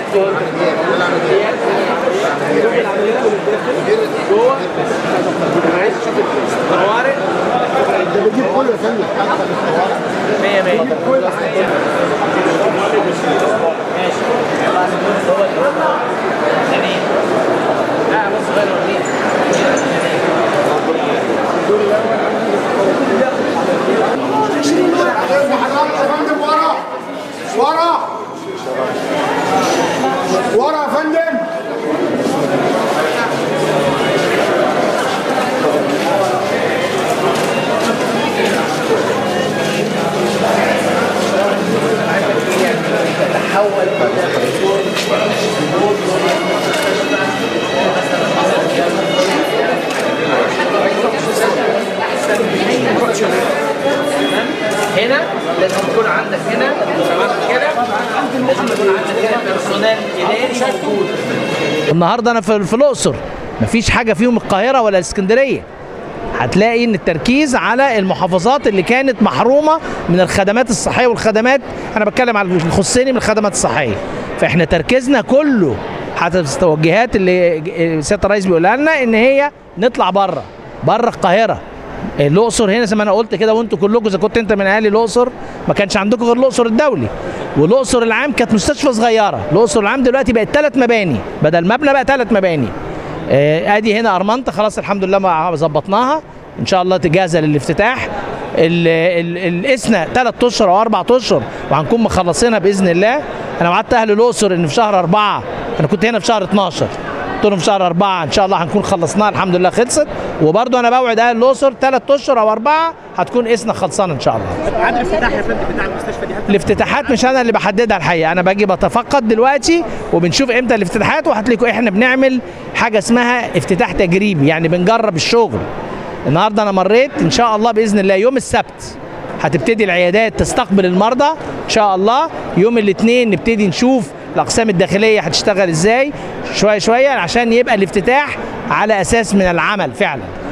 جوه انا عايز اشوف الطوارئ ده بيجيب كله يا فندم 100 100 ماشي هو جميل لا بص غير وليد يا فندم ورا ورا ورا يا فندم تحول هنا لازم يكون عندك هنا تمام كده لازم يكون عندك هنا بيرسونال اداري موجود النهارده انا في في الاقصر مفيش حاجه فيهم القاهره ولا الاسكندريه هتلاقي ان التركيز على المحافظات اللي كانت محرومه من الخدمات الصحيه والخدمات انا بتكلم على الخصني من الخدمات الصحيه فاحنا تركيزنا كله حتى التوجيهات اللي سياده الرئيس بيقولها لنا ان هي نطلع بره بره القاهره الاقصر هنا زي ما انا قلت كده وانتوا كلكم اذا كنت انت من اهالي الاقصر ما كانش عندكم غير الاقصر الدولي والاقصر العام كانت مستشفى صغيره الاقصر العام دلوقتي بقت ثلاث مباني بدل مبنى بقى ثلاث مباني آه، ادي هنا ارمنت خلاص الحمد لله ما ظبطناها ان شاء الله تجهز للافتتاح ال- ال- الاسنا ثلاث اشهر او اربع اشهر وهنكون مخلصينها باذن الله انا وعدت اهل الاقصر ان في شهر اربعه انا كنت هنا في شهر 12 قلت لهم في شهر أربعة إن شاء الله هنكون خلصناها الحمد لله خلصت وبرضه أنا بوعد أهل الأقصر ثلاث أشهر أو أربعة هتكون إسنا خلصانة إن شاء الله. عدد الافتتاح يا فندم بتاع المستشفى دي الافتتاحات مش انا اللي بحددها الحقيقه انا باجي بتفقد دلوقتي وبنشوف امتى الافتتاحات وهتلاقوا احنا بنعمل حاجه اسمها افتتاح تجريبي يعني بنجرب الشغل النهارده انا مريت ان شاء الله باذن الله يوم السبت هتبتدي العيادات تستقبل المرضى ان شاء الله يوم الاثنين نبتدي نشوف الاقسام الداخليه هتشتغل ازاي شويه شويه عشان يبقى الافتتاح على اساس من العمل فعلا